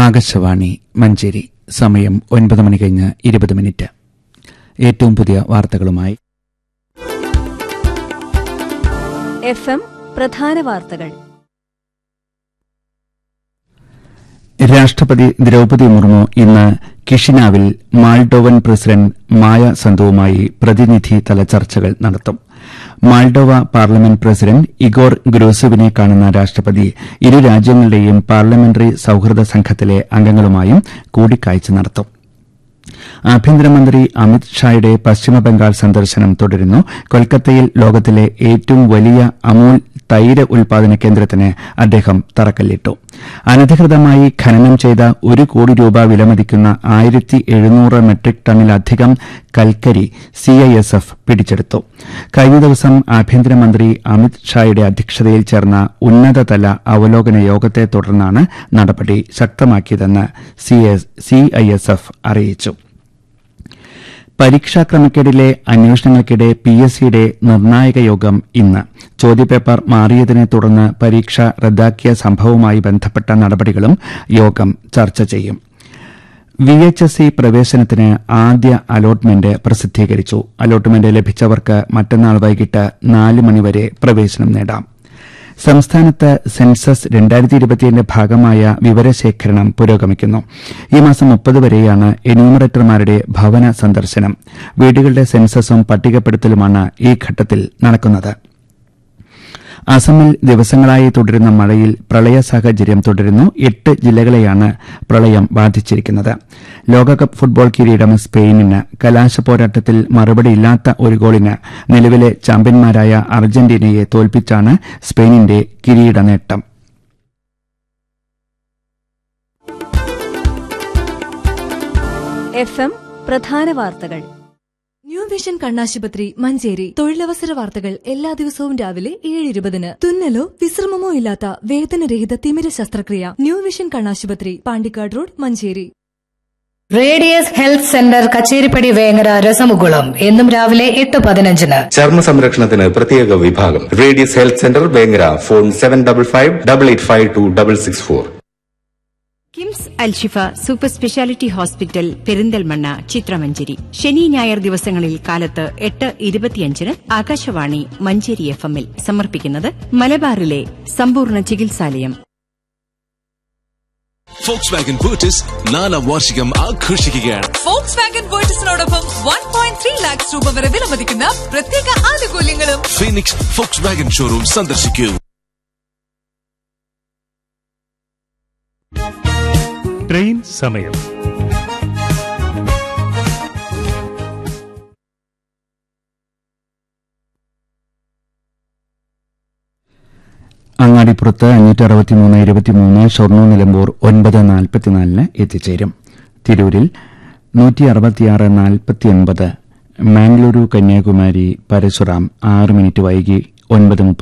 ആകാശവാണി മഞ്ചേരി സമയം ഒൻപത് മണി കഴിഞ്ഞ് ഇരുപത് മിനിറ്റ് ഏറ്റവും പുതിയ വാർത്തകളുമായി എഫ് എം പ്രധാന വാർത്തകൾ രാഷ്ട്രപതി ദ്രൌപതി മുർമു ഇന്ന് കിഷിനാവിൽ മാൾഡോവൻ പ്രസിഡന്റ് മായ സന്തുവുമായി പ്രതിനിധിതല ചർച്ചകൾ നടത്തും മാൾഡോവ പാർലമെന്റ് പ്രസിഡന്റ് ഇഗോർ ഗ്രോസുവിനെ കാണുന്ന രാഷ്ട്രപതി ഇരു രാജ്യങ്ങളുടെയും പാർലമെന്ററി സൌഹൃദ സംഘത്തിലെ അംഗങ്ങളുമായും കൂടിക്കാഴ്ച നടത്തും ആഭ്യന്തരമന്ത്രി അമിത് ഷായുടെ പശ്ചിമബംഗാൾ സന്ദർശനം തുടരുന്നു കൊൽക്കത്തയിൽ ലോകത്തിലെ ഏറ്റവും വലിയ അമൂൽ തൈര് ഉൽപാദന കേന്ദ്രത്തിന് അദ്ദേഹം തറക്കല്ലിട്ടു അനധികൃതമായി ഖനനം ചെയ്ത ഒരു കോടി രൂപ വിലമതിക്കുന്ന ആയിരത്തി എഴുന്നൂറ് മെട്രിക് ടണ്ണിലധികം കൽക്കരി സിഐഎസ്എഫ് പിടിച്ചെടുത്തു കഴിഞ്ഞ ദിവസം ആഭ്യന്തരമന്ത്രി അമിത് ഷായുടെ അധ്യക്ഷതയിൽ ചേർന്ന ഉന്നതതല അവലോകന യോഗത്തെ തുടർന്നാണ് നടപടി ശക്തമാക്കിയതെന്ന് സിഐഎസ്എഫ് അറിയിച്ചു പരീക്ഷാ ക്രമക്കേടിലെ അന്വേഷണങ്ങൾക്കിടെ പി എസ് സിയുടെ നിർണായക യോഗം ഇന്ന് ചോദ്യപേപ്പർ മാറിയതിനെ തുടർന്ന് പരീക്ഷ റദ്ദാക്കിയ സംഭവവുമായി ബന്ധപ്പെട്ട നടപടികളും യോഗം ചർച്ച ചെയ്യും വി എച്ച് എസ് സി പ്രവേശനത്തിന് ആദ്യ അലോട്ട്മെന്റ് പ്രസിദ്ധീകരിച്ചു അലോട്ട്മെന്റ് ലഭിച്ചവർക്ക് മറ്റന്നാൾ വൈകിട്ട് നാല് മണിവരെ പ്രവേശനം നേടാം സംസ്ഥാനത്ത് സെൻസസ് രണ്ടായിരത്തി ഇരുപത്തിയേഴിന്റെ ഭാഗമായ വിവരശേഖരണം പുരോഗമിക്കുന്നു ഈ മാസം മുപ്പത് വരെയാണ് എന്യൂമറേറ്റർമാരുടെ ഭവന സന്ദർശനം വീടുകളുടെ സെൻസസും പട്ടികപ്പെടുത്തലുമാണ് ഈ ഘട്ടത്തിൽ നടക്കുന്നത് അസമിൽ ദിവസങ്ങളായി തുടരുന്ന മഴയിൽ പ്രളയ സാഹചര്യം തുടരുന്നു എട്ട് ജില്ലകളെയാണ് പ്രളയം ബാധിച്ചിരിക്കുന്നത് ലോകകപ്പ് ഫുട്ബോൾ കിരീടം സ്പെയിനിന് കലാശ പോരാട്ടത്തിൽ മറുപടിയില്ലാത്ത ഒരു ഗോളിന് നിലവിലെ ചാമ്പ്യന്മാരായ അർജന്റീനയെ തോൽപ്പിച്ചാണ് സ്പെയിനിന്റെ കിരീട നേട്ടം എഫ് എം പ്രധാന വാർത്തകൾ ന്യൂ വിഷൻ കണ്ണാശുപത്രി മഞ്ചേരി തൊഴിലവസര വാർത്തകൾ എല്ലാ ദിവസവും രാവിലെ ഏഴ് ഇരുപതിന് തുന്നലോ വിശ്രമമോ ഇല്ലാത്ത വേദനരഹിത തിമിര ശസ്ത്രക്രിയ ന്യൂ വിഷൻ കണ്ണാശുപത്രി Pandikkad road Manjeri radius health centre Kacheripadi Vengara രസമുകുളം എന്നും രാവിലെ എട്ട് പതിനഞ്ചിന് ചർമ്മ സംരക്ഷണത്തിന് പ്രത്യേക വിഭാഗം radius health centre Vengara phone seven double five double eight five two double six four KIMS Alshifa super speciality hospital Perinthalmanna ചിത്രമഞ്ചേരി ശനി ഞായർ ദിവസങ്ങളിൽ കാലത്ത് എട്ട് ഇരുപത്തിയഞ്ചിന് ആകാശവാണി മഞ്ചേരി എഫ് എമ്മിൽ സമർപ്പിക്കുന്നത് മലബാറിലെ സമ്പൂർണ്ണ ചികിത്സാലയം ഫോക്സ് വാഗൻ ബൂട്ടിസ് നാലാം വാർഷികം ആഘോഷിക്കുകയാണ് ഫോക്സ് വാഗൻ വേർട്ടസിനോടൊപ്പം വൺ പോയിന്റ് ത്രീ ലാക്സ് രൂപ വരെ വിലമതിക്കുന്ന പ്രത്യേക ആനുകൂല്യങ്ങളും ഫീനിക്സ് ഫോക്സ് വാഗൻ ഷോറൂം സന്ദർശിക്കൂ ട്രെയിൻ സമയം അങ്ങാടിപ്പുറത്ത് അഞ്ഞൂറ്റി അറുപത്തിമൂന്ന് ഇരുപത്തിമൂന്ന് ഷൊർണൂർ നിലമ്പൂർ ഒൻപത് നാൽപ്പത്തിനാലിന് എത്തിച്ചേരും തിരൂരിൽ നൂറ്റി അറുപത്തിയാറ് നാൽപ്പത്തിയൊൻപത് മാംഗ്ലൂരു കന്യാകുമാരി പരശുറാം ആറ് മിനിറ്റ് വൈകി ഒൻപത് മുപ്പത്